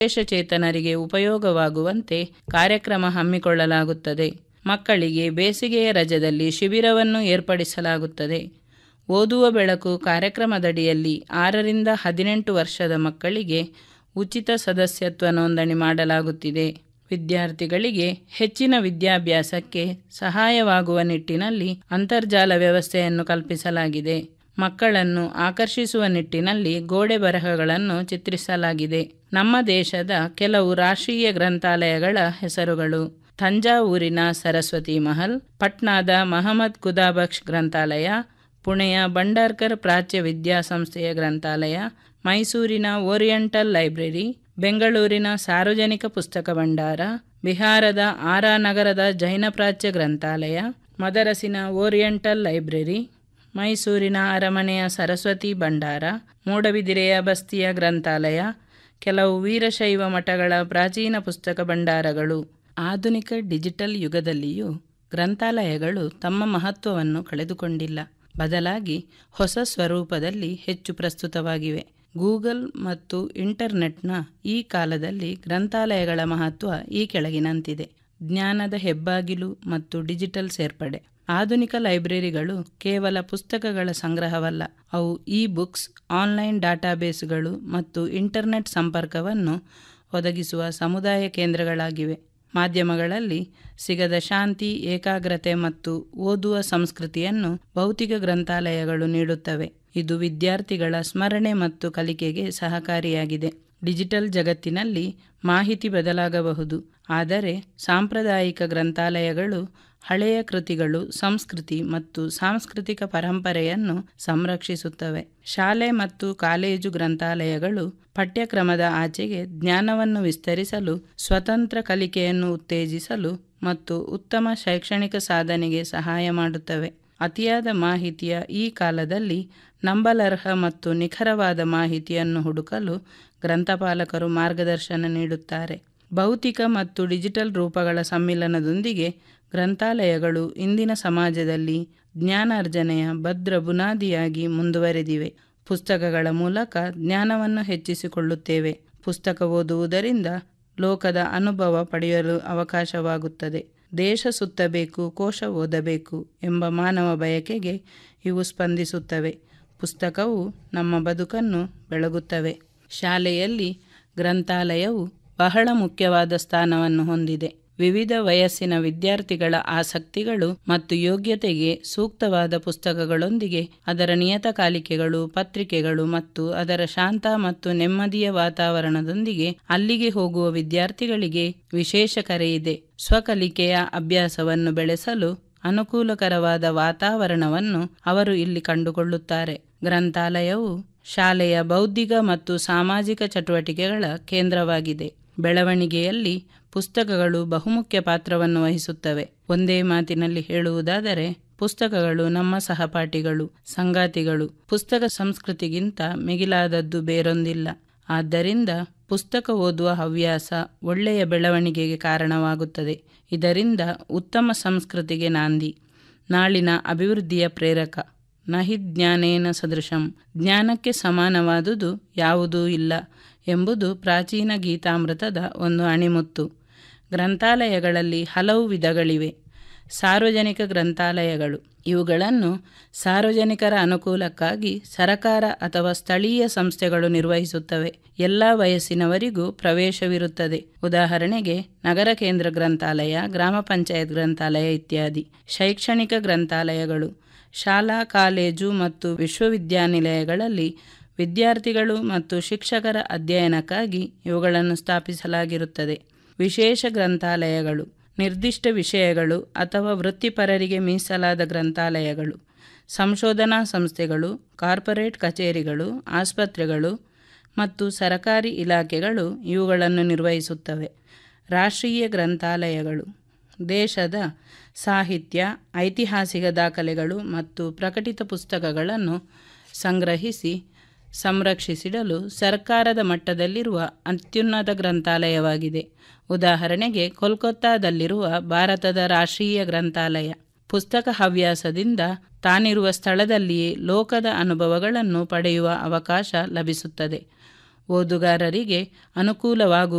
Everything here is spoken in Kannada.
ವಿಶೇಷಚೇತನರಿಗೆ ಉಪಯೋಗವಾಗುವಂತೆ ಕಾರ್ಯಕ್ರಮ ಹಮ್ಮಿಕೊಳ್ಳಲಾಗುತ್ತದೆ ಮಕ್ಕಳಿಗೆ ಬೇಸಿಗೆಯ ರಜದಲ್ಲಿ ಶಿಬಿರವನ್ನು ಏರ್ಪಡಿಸಲಾಗುತ್ತದೆ ಓದುವ ಬೆಳಕು ಕಾರ್ಯಕ್ರಮದಡಿಯಲ್ಲಿ ಆರರಿಂದ ಹದಿನೆಂಟು ವರ್ಷದ ಮಕ್ಕಳಿಗೆ ಉಚಿತ ಸದಸ್ಯತ್ವ ನೋಂದಣಿ ಮಾಡಲಾಗುತ್ತಿದೆ ವಿದ್ಯಾರ್ಥಿಗಳಿಗೆ ಹೆಚ್ಚಿನ ವಿದ್ಯಾಭ್ಯಾಸಕ್ಕೆ ಸಹಾಯವಾಗುವ ನಿಟ್ಟಿನಲ್ಲಿ ಅಂತರ್ಜಾಲ ವ್ಯವಸ್ಥೆಯನ್ನು ಕಲ್ಪಿಸಲಾಗಿದೆ ಮಕ್ಕಳನ್ನು ಆಕರ್ಷಿಸುವ ನಿಟ್ಟಿನಲ್ಲಿ ಗೋಡೆ ಬರಹಗಳನ್ನು ಚಿತ್ರಿಸಲಾಗಿದೆ ನಮ್ಮ ದೇಶದ ಕೆಲವು ರಾಷ್ಟ್ರೀಯ ಗ್ರಂಥಾಲಯಗಳ ಹೆಸರುಗಳು ತಂಜಾವೂರಿನ ಸರಸ್ವತಿ ಮಹಲ್ ಪಟ್ನಾದ ಮಹಮ್ಮದ್ ಖುದಾಬಕ್ಷ್ ಗ್ರಂಥಾಲಯ ಪುಣೆಯ ಭಂಡಾರ್ಕರ್ ಪ್ರಾಚ್ಯ ವಿದ್ಯಾಸಂಸ್ಥೆಯ ಗ್ರಂಥಾಲಯ ಮೈಸೂರಿನ ಓರಿಯೆಂಟಲ್ ಲೈಬ್ರರಿ ಬೆಂಗಳೂರಿನ ಸಾರ್ವಜನಿಕ ಪುಸ್ತಕ ಭಂಡಾರ ಬಿಹಾರದ ಆರಾ ನಗರದ ಜೈನ ಪ್ರಾಚ್ಯ ಗ್ರಂಥಾಲಯ ಮದರಸಿನ ಓರಿಯೆಂಟಲ್ ಲೈಬ್ರರಿ ಮೈಸೂರಿನ ಅರಮನೆಯ ಸರಸ್ವತಿ ಭಂಡಾರ ಮೂಡಬಿದಿರೆಯ ಬಸ್ತಿಯ ಗ್ರಂಥಾಲಯ ಕೆಲವು ವೀರಶೈವ ಮಠಗಳ ಪ್ರಾಚೀನ ಪುಸ್ತಕ ಭಂಡಾರಗಳು ಆಧುನಿಕ ಡಿಜಿಟಲ್ ಯುಗದಲ್ಲಿಯೂ ಗ್ರಂಥಾಲಯಗಳು ತಮ್ಮ ಮಹತ್ವವನ್ನು ಕಳೆದುಕೊಂಡಿಲ್ಲ ಬದಲಾಗಿ ಹೊಸ ಸ್ವರೂಪದಲ್ಲಿ ಹೆಚ್ಚು ಪ್ರಸ್ತುತವಾಗಿವೆ ಗೂಗಲ್ ಮತ್ತು ಇಂಟರ್ನೆಟ್ನ ಈ ಕಾಲದಲ್ಲಿ ಗ್ರಂಥಾಲಯಗಳ ಮಹತ್ವ ಈ ಕೆಳಗಿನಂತಿದೆ ಜ್ಞಾನದ ಹೆಬ್ಬಾಗಿಲು ಮತ್ತು ಡಿಜಿಟಲ್ ಸೇರ್ಪಡೆ ಆಧುನಿಕ ಲೈಬ್ರರಿಗಳು ಕೇವಲ ಪುಸ್ತಕಗಳ ಸಂಗ್ರಹವಲ್ಲ ಅವು ಇ ಬುಕ್ಸ್ ಆನ್ಲೈನ್ ಡಾಟಾಬೇಸ್ಗಳು ಮತ್ತು ಇಂಟರ್ನೆಟ್ ಸಂಪರ್ಕವನ್ನು ಒದಗಿಸುವ ಸಮುದಾಯ ಕೇಂದ್ರಗಳಾಗಿವೆ ಮಾಧ್ಯಮಗಳಲ್ಲಿ ಸಿಗದ ಶಾಂತಿ ಏಕಾಗ್ರತೆ ಮತ್ತು ಓದುವ ಸಂಸ್ಕೃತಿಯನ್ನು ಭೌತಿಕ ಗ್ರಂಥಾಲಯಗಳು ನೀಡುತ್ತವೆ ಇದು ವಿದ್ಯಾರ್ಥಿಗಳ ಸ್ಮರಣೆ ಮತ್ತು ಕಲಿಕೆಗೆ ಸಹಕಾರಿಯಾಗಿದೆ ಡಿಜಿಟಲ್ ಜಗತ್ತಿನಲ್ಲಿ ಮಾಹಿತಿ ಬದಲಾಗಬಹುದು ಆದರೆ ಸಾಂಪ್ರದಾಯಿಕ ಗ್ರಂಥಾಲಯಗಳು ಹಳೆಯ ಕೃತಿಗಳು ಸಂಸ್ಕೃತಿ ಮತ್ತು ಸಾಂಸ್ಕೃತಿಕ ಪರಂಪರೆಯನ್ನು ಸಂರಕ್ಷಿಸುತ್ತವೆ ಶಾಲೆ ಮತ್ತು ಕಾಲೇಜು ಗ್ರಂಥಾಲಯಗಳು ಪಠ್ಯಕ್ರಮದ ಆಚೆಗೆ ಜ್ಞಾನವನ್ನು ವಿಸ್ತರಿಸಲು ಸ್ವತಂತ್ರ ಕಲಿಕೆಯನ್ನು ಉತ್ತೇಜಿಸಲು ಮತ್ತು ಉತ್ತಮ ಶೈಕ್ಷಣಿಕ ಸಾಧನೆಗೆ ಸಹಾಯ ಮಾಡುತ್ತವೆ ಅತಿಯಾದ ಮಾಹಿತಿಯ ಈ ಕಾಲದಲ್ಲಿ ನಂಬಲರ್ಹ ಮತ್ತು ನಿಖರವಾದ ಮಾಹಿತಿಯನ್ನು ಹುಡುಕಲು ಗ್ರಂಥಪಾಲಕರು ಮಾರ್ಗದರ್ಶನ ನೀಡುತ್ತಾರೆ ಭೌತಿಕ ಮತ್ತು ಡಿಜಿಟಲ್ ರೂಪಗಳ ಸಮ್ಮಿಲನದೊಂದಿಗೆ ಗ್ರಂಥಾಲಯಗಳು ಇಂದಿನ ಸಮಾಜದಲ್ಲಿ ಜ್ಞಾನಾರ್ಜನೆಯ ಭದ್ರ ಬುನಾದಿಯಾಗಿ ಮುಂದುವರೆದಿವೆ ಪುಸ್ತಕಗಳ ಮೂಲಕ ಜ್ಞಾನವನ್ನು ಹೆಚ್ಚಿಸಿಕೊಳ್ಳುತ್ತೇವೆ ಪುಸ್ತಕ ಓದುವುದರಿಂದ ಲೋಕದ ಅನುಭವ ಪಡೆಯಲು ಅವಕಾಶವಾಗುತ್ತದೆ ದೇಶ ಸುತ್ತಬೇಕು ಕೋಶ ಓದಬೇಕು ಎಂಬ ಮಾನವ ಬಯಕೆಗೆ ಇವು ಸ್ಪಂದಿಸುತ್ತವೆ ಪುಸ್ತಕವು ನಮ್ಮ ಬದುಕನ್ನು ಬೆಳಗುತ್ತವೆ ಶಾಲೆಯಲ್ಲಿ ಗ್ರಂಥಾಲಯವು ಬಹಳ ಮುಖ್ಯವಾದ ಸ್ಥಾನವನ್ನು ಹೊಂದಿದೆ ವಿವಿಧ ವಯಸ್ಸಿನ ವಿದ್ಯಾರ್ಥಿಗಳ ಆಸಕ್ತಿಗಳು ಮತ್ತು ಯೋಗ್ಯತೆಗೆ ಸೂಕ್ತವಾದ ಪುಸ್ತಕಗಳೊಂದಿಗೆ ಅದರ ನಿಯತಕಾಲಿಕೆಗಳು ಪತ್ರಿಕೆಗಳು ಮತ್ತು ಅದರ ಶಾಂತ ಮತ್ತು ನೆಮ್ಮದಿಯ ವಾತಾವರಣದೊಂದಿಗೆ ಅಲ್ಲಿಗೆ ಹೋಗುವ ವಿದ್ಯಾರ್ಥಿಗಳಿಗೆ ವಿಶೇಷ ಕರೆಯಿದೆ ಸ್ವಕಲಿಕೆಯ ಅಭ್ಯಾಸವನ್ನು ಬೆಳೆಸಲು ಅನುಕೂಲಕರವಾದ ವಾತಾವರಣವನ್ನು ಅವರು ಇಲ್ಲಿ ಕಂಡುಕೊಳ್ಳುತ್ತಾರೆ ಗ್ರಂಥಾಲಯವು ಶಾಲೆಯ ಬೌದ್ಧಿಕ ಮತ್ತು ಸಾಮಾಜಿಕ ಚಟುವಟಿಕೆಗಳ ಕೇಂದ್ರವಾಗಿದೆ ಬೆಳವಣಿಗೆಯಲ್ಲಿ ಪುಸ್ತಕಗಳು ಬಹುಮುಖ್ಯ ಪಾತ್ರವನ್ನು ವಹಿಸುತ್ತವೆ ಒಂದೇ ಮಾತಿನಲ್ಲಿ ಹೇಳುವುದಾದರೆ ಪುಸ್ತಕಗಳು ನಮ್ಮ ಸಹಪಾಠಿಗಳು ಸಂಗಾತಿಗಳು ಪುಸ್ತಕ ಸಂಸ್ಕೃತಿಗಿಂತ ಮಿಗಿಲಾದದ್ದು ಬೇರೊಂದಿಲ್ಲ ಆದ್ದರಿಂದ ಪುಸ್ತಕ ಓದುವ ಹವ್ಯಾಸ ಒಳ್ಳೆಯ ಬೆಳವಣಿಗೆಗೆ ಕಾರಣವಾಗುತ್ತದೆ ಇದರಿಂದ ಉತ್ತಮ ಸಂಸ್ಕೃತಿಗೆ ನಾಂದಿ ನಾಳಿನ ಅಭಿವೃದ್ಧಿಯ ಪ್ರೇರಕ ನಹಿ ಜ್ಞಾನೇನ ಸದೃಶಂ ಜ್ಞಾನಕ್ಕೆ ಸಮಾನವಾದುದು ಯಾವುದೂ ಇಲ್ಲ ಎಂಬುದು ಪ್ರಾಚೀನ ಗೀತಾಮೃತದ ಒಂದು ಅಣಿಮುತ್ತು ಗ್ರಂಥಾಲಯಗಳಲ್ಲಿ ಹಲವು ವಿಧಗಳಿವೆ ಸಾರ್ವಜನಿಕ ಗ್ರಂಥಾಲಯಗಳು ಇವುಗಳನ್ನು ಸಾರ್ವಜನಿಕರ ಅನುಕೂಲಕ್ಕಾಗಿ ಸರಕಾರ ಅಥವಾ ಸ್ಥಳೀಯ ಸಂಸ್ಥೆಗಳು ನಿರ್ವಹಿಸುತ್ತವೆ ಎಲ್ಲ ವಯಸ್ಸಿನವರಿಗೂ ಪ್ರವೇಶವಿರುತ್ತದೆ ಉದಾಹರಣೆಗೆ ನಗರ ಕೇಂದ್ರ ಗ್ರಂಥಾಲಯ ಗ್ರಾಮ ಪಂಚಾಯತ್ ಗ್ರಂಥಾಲಯ ಇತ್ಯಾದಿ ಶೈಕ್ಷಣಿಕ ಗ್ರಂಥಾಲಯಗಳು ಶಾಲಾ ಕಾಲೇಜು ಮತ್ತು ವಿಶ್ವವಿದ್ಯಾನಿಲಯಗಳಲ್ಲಿ ವಿದ್ಯಾರ್ಥಿಗಳು ಮತ್ತು ಶಿಕ್ಷಕರ ಅಧ್ಯಯನಕ್ಕಾಗಿ ಇವುಗಳನ್ನು ಸ್ಥಾಪಿಸಲಾಗಿರುತ್ತದೆ ವಿಶೇಷ ಗ್ರಂಥಾಲಯಗಳು ನಿರ್ದಿಷ್ಟ ವಿಷಯಗಳು ಅಥವಾ ವೃತ್ತಿಪರರಿಗೆ ಮೀಸಲಾದ ಗ್ರಂಥಾಲಯಗಳು ಸಂಶೋಧನಾ ಸಂಸ್ಥೆಗಳು ಕಾರ್ಪೊರೇಟ್ ಕಚೇರಿಗಳು ಆಸ್ಪತ್ರೆಗಳು ಮತ್ತು ಸರಕಾರಿ ಇಲಾಖೆಗಳು ಇವುಗಳನ್ನು ನಿರ್ವಹಿಸುತ್ತವೆ ರಾಷ್ಟ್ರೀಯ ಗ್ರಂಥಾಲಯಗಳು ದೇಶದ ಸಾಹಿತ್ಯ ಐತಿಹಾಸಿಕ ದಾಖಲೆಗಳು ಮತ್ತು ಪ್ರಕಟಿತ ಪುಸ್ತಕಗಳನ್ನು ಸಂಗ್ರಹಿಸಿ ಸಂರಕ್ಷಿಸಿಡಲು ಸರ್ಕಾರದ ಮಟ್ಟದಲ್ಲಿರುವ ಅತ್ಯುನ್ನತ ಗ್ರಂಥಾಲಯವಾಗಿದೆ ಉದಾಹರಣೆಗೆ ಕೋಲ್ಕತ್ತಾದಲ್ಲಿರುವ ಭಾರತದ ರಾಷ್ಟ್ರೀಯ ಗ್ರಂಥಾಲಯ ಪುಸ್ತಕ ಹವ್ಯಾಸದಿಂದ ತಾನಿರುವ ಸ್ಥಳದಲ್ಲಿಯೇ ಲೋಕದ ಅನುಭವಗಳನ್ನು ಪಡೆಯುವ ಅವಕಾಶ ಲಭಿಸುತ್ತದೆ ಓದುಗಾರರಿಗೆ ಅನುಕೂಲವಾಗುವ